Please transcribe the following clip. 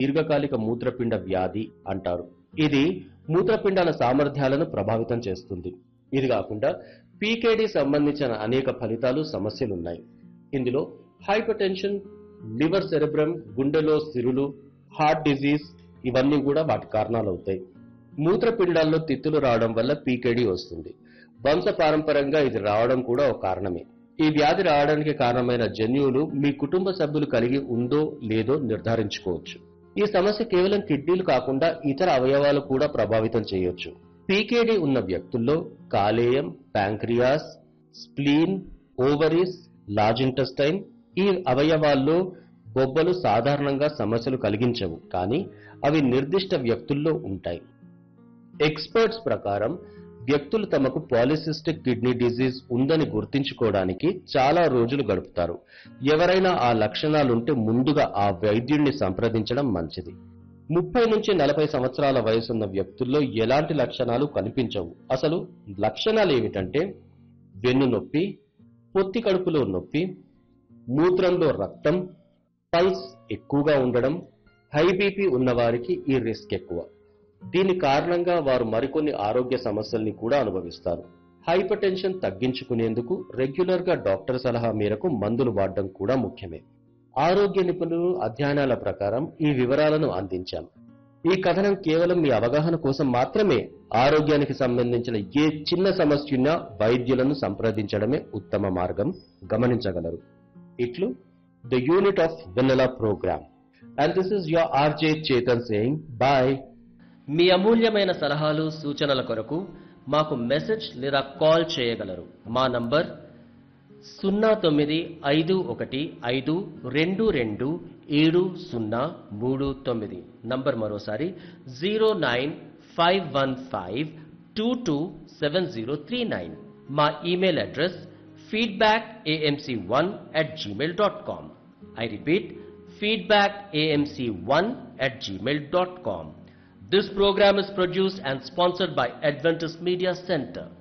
దీర్ఘకాలిక మూత్రపిండ వ్యాధి అంటారు ఇది మూత్రపిండాల సామర్థ్యాలను ప్రభావితం చేస్తుంది ఇది కాకుండా పీకేడి సంబంధించిన అనేక ఫలితాలు సమస్యలున్నాయి ఇందులో హైపర్ టెన్షన్ లివర్ సెరెబ్రమ్ గుండెలో సిరులు హార్ట్ డిజీజ్ ఇవన్నీ కూడా వాటి కారణాలు అవుతాయి మూత్రపిండాల్లో తిత్తులు రావడం వల్ల పీకేడి వస్తుంది వంశ పారంపరంగా ఇది రావడం కూడా ఒక కారణమే ఈ వ్యాధి రావడానికి కారణమైన జన్యువులు మీ కుటుంబ సభ్యులు కలిగి ఉందో లేదో నిర్ధారించుకోవచ్చు ఈ సమస్య కేవలం కిడ్నీలు కాకుండా ఇతర అవయవాలు కూడా ప్రభావితం చేయొచ్చు పీకేడి ఉన్న వ్యక్తుల్లో కాలేయం pancreas spleen ovaries large intestine ఈ అవయవాల్లో బొబ్బలు సాధారణంగా సమస్యలు కలిగించవు కానీ అవి నిర్దిష్ట వ్యక్తుల్లో ఉంటాయి ఎక్స్పర్ట్స్ ప్రకారం వ్యక్తులు తమకు పాలిసిస్టిక్ కిడ్నీ డిజీజ్ ఉందని గుర్తించుకోవడానికి చాలా రోజులు గడుపుతారు ఎవరైనా ఆ లక్షణాలుంటే ముందుగా ఆ వైద్యుడిని సంప్రదించడం మంచిది ముప్పై నుంచి నలభై సంవత్సరాల వయసున్న వ్యక్తుల్లో ఎలాంటి లక్షణాలు కనిపించవు అసలు లక్షణాలు ఏమిటంటే వెన్ను నొప్పి పొత్తి కడుపులో నొప్పి మూత్రంలో రక్తం పల్స్ ఎక్కువగా ఉండడం హై బీపీ ఉన్నవారికి ఈ రిస్క్ ఎక్కువ దీని కారణంగా వారు మరికొన్ని ఆరోగ్య సమస్యల్ని కూడా అనుభవిస్తారు హైపర్ టెన్షన్ తగ్గించుకునేందుకు రెగ్యులర్ గా డాక్టర్ సలహా మేరకు మందులు వాడడం కూడా ముఖ్యమే ఆరోగ్య నిపుణులు అధ్యయనాల ప్రకారం ఈ వివరాలను అందించాం ఈ కథనం కేవలం మీ అవగాహన కోసం మాత్రమే ఆరోగ్యానికి సంబంధించిన ఏ చిన్న సమస్య ఉన్నా వైద్యులను సంప్రదించడమే ఉత్తమ మార్గం గమనించగలరు ఇట్లు the unit of Vennela program and this is your RJ Chetan saying bye మీ అమూల్యమైన సలహాలు సూచనల కొరకు మాకు మెసేజ్ లేదా కాల్ చేయగలరు మా నంబర్ సున్నా తొమ్మిది ఐదు ఒకటి ఐదు రెండు రెండు ఏడు సున్నా మూడు తొమ్మిది నంబర్ మరోసారి zero nine five one five two two seven zero three nine మా email address feedback AMC one at Gmail dot com I repeat feedback AMC one at gmail.com. This program is produced and sponsored by Adventist Media Center.